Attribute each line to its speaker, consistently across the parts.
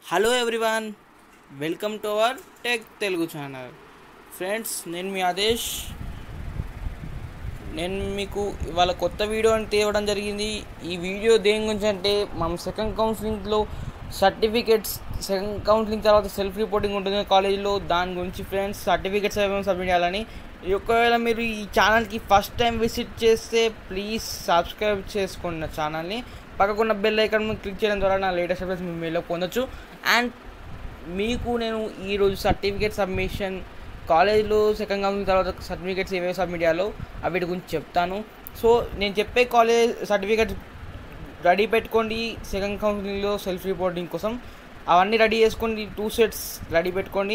Speaker 1: hello everyone welcome to our tech Telugu channel friends నేను మీ ఆదేశ్ నేను మీకు ఇవాళ కొత్త వీడియో అని తేవడం జరిగింది ఈ వీడియో దేని గురించి అంటే మనం సెకండ్ కౌన్సిలింగ్లో సర్టిఫికేట్స్ సెకండ్ కౌన్సిలింగ్ తర్వాత సెల్ఫ్ రిపోర్టింగ్ ఉంటుంది కాలేజీలో దాని గురించి ఫ్రెండ్స్ సర్టిఫికేట్స్ ఏమేమి సబ్మిట్ చేయాలని ఒకవేళ మీరు ఈ ఛానల్కి ఫస్ట్ టైం విజిట్ చేస్తే ప్లీజ్ సబ్స్క్రైబ్ చేసుకోండి నా ఛానల్ని పక్కకున్న బెల్ ఐకాన్ మీద క్లిక్ చేయడం ద్వారా నా లేటెస్ట్ అప్డేట్స్ మీ మెయిల్లో పొందొచ్చు అండ్ మీకు నేను ఈరోజు సర్టిఫికేట్ సబ్మిషన్ కాలేజ్లో సెకండ్ కౌన్సిలింగ్ తర్వాత సర్టిఫికేట్స్ ఏవేవి సబ్మిట్ చేయాలో వీటి గురించి చెప్తాను సో నేను చెప్పే కాలేజ్ సర్టిఫికేట్స్ రెడీ పెట్టుకోండి సెకండ్ కౌన్సిలింగ్లో సెల్ఫ్ రిపోర్టింగ్ కోసం అవన్నీ రెడీ చేసుకోండి టూ సెట్స్ రెడీ పెట్టుకోండి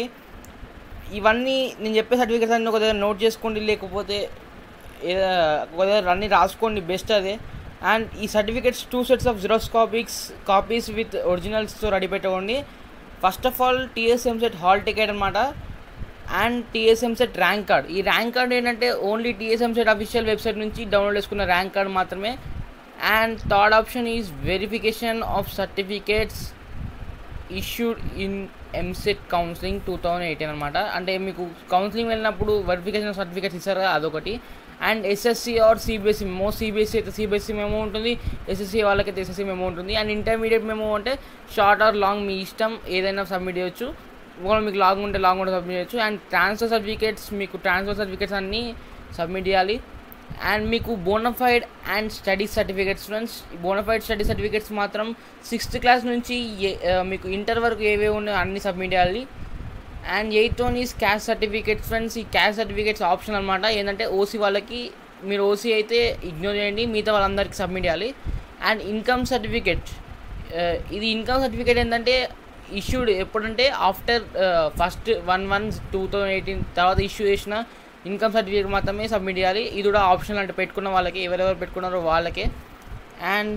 Speaker 1: ఇవన్నీ నేను చెప్పే సర్టిఫికేట్స్ అన్నీ ఒక దగ్గర నోట్ చేసుకోండి లేకపోతే ఏదో ఒక దగ్గర అన్నీ రాసుకోండి బెస్ట్ అదే అండ్ ఈ certificates two sets of xerox copies copies with ఒరిజినల్స్తో రెడీ పెట్టుకోండి first of all TSM set hall ticket అనమాట and TSM set rank card ఈ ర్యాంక్ కార్డ్ ఏంటంటే only TSM set official website నుంచి డౌన్లోడ్ చేసుకున్న rank card మాత్రమే and third option is verification of certificates issued in EAMCET counselling two thousand eighteen అనమాట అంటే మీకు counselling వెళ్ళినప్పుడు వెరిఫికేషన్ సర్టిఫికేట్స్ ఇస్తారు కదా అదొకటి and SSC or CBSE memo CBSE అయితే సిబిఎస్సి మెమో ఉంటుంది ఎస్ఎస్సి వాళ్ళకైతే ఎస్ఎస్సి మెమో ఉంటుంది అండ్ ఇంటర్మీడియట్ మెమో అంటే షార్ట్ ఆర్ లాంగ్ మీ ఇష్టం ఏదైనా సబ్మిట్ చేయొచ్చు ఒకవేళ మీకు లాంగ్ ఉంటే లాంగ్ ఉంటే సబ్మిట్ చేయొచ్చు అండ్ ట్రాన్స్ఫర్ సర్టిఫికేట్స్ మీకు ట్రాన్స్ఫర్ సర్టిఫికేట్స్ అన్నీ సబ్మిట్ చేయాలి అండ్ మీకు bonafide and study certificates friends bonafide study certificates మాత్రం సిక్స్త్ క్లాస్ నుంచి మీకు ఇంటర్ వరకు ఏవే ఉన్నాయో అన్ని సబ్మిట్ చేయాలి and eighth one is caste certificates friends ఈ క్యాష్ సర్టిఫికేట్స్ ఆప్షన్ అనమాట ఏంటంటే ఓసీ వాళ్ళకి మీరు ఓసీ అయితే ఇగ్నోర్ చేయండి మిగతా వాళ్ళందరికీ సబ్మిట్ చేయాలి అండ్ ఇన్కమ్ సర్టిఫికేట్ ఇది ఇన్కమ్ సర్టిఫికేట్ ఏంటంటే ఇష్యూడ్ ఎప్పుడంటే after first one one two thousand eighteen తర్వాత ఇష్యూ చేసిన ఇన్కమ్ సర్టిఫికేట్ మాత్రమే సబ్మిట్ చేయాలి ఇది కూడా ఆప్షన్ అంటే పెట్టుకున్న వాళ్ళకి ఎవరెవరు పెట్టుకున్నారో వాళ్ళకే and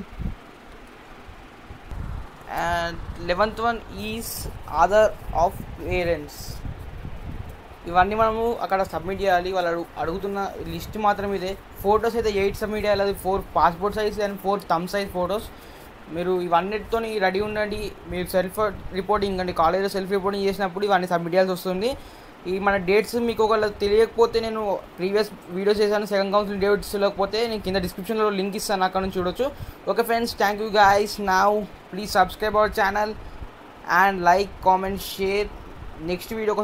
Speaker 1: and eleventh one is Aadhaar of parents ఇవన్నీ మనము అక్కడ సబ్మిట్ చేయాలి వాళ్ళు అడుగు అడుగుతున్న లిస్ట్ మాత్రం ఇదే ఫొటోస్ అయితే ఎయిట్ సబ్మిట్ చేయాలి అది four passport size and four thumb size photos మీరు ఇవన్నిటితో రెడీ ఉండండి మీరు సెల్ఫ్ రిపోర్టింగ్ అంటే కాలేజ్లో సెల్ఫ్ రిపోర్టింగ్ చేసినప్పుడు ఇవన్నీ సబ్మిట్ చేయాల్సి వస్తుంది ఈ మన డేట్స్ మీకు ఒకవేళ తెలియకపోతే నేను ప్రీవియస్ వీడియోస్ చేశాను సెకండ్ కౌన్సిల్ డేట్స్ లేకపోతే నేను కింద డిస్క్రిప్షన్లో లింక్ ఇస్తాను అక్కడ నుంచి చూడొచ్చు okay friends thank you guys now please subscribe our channel and like comment share next video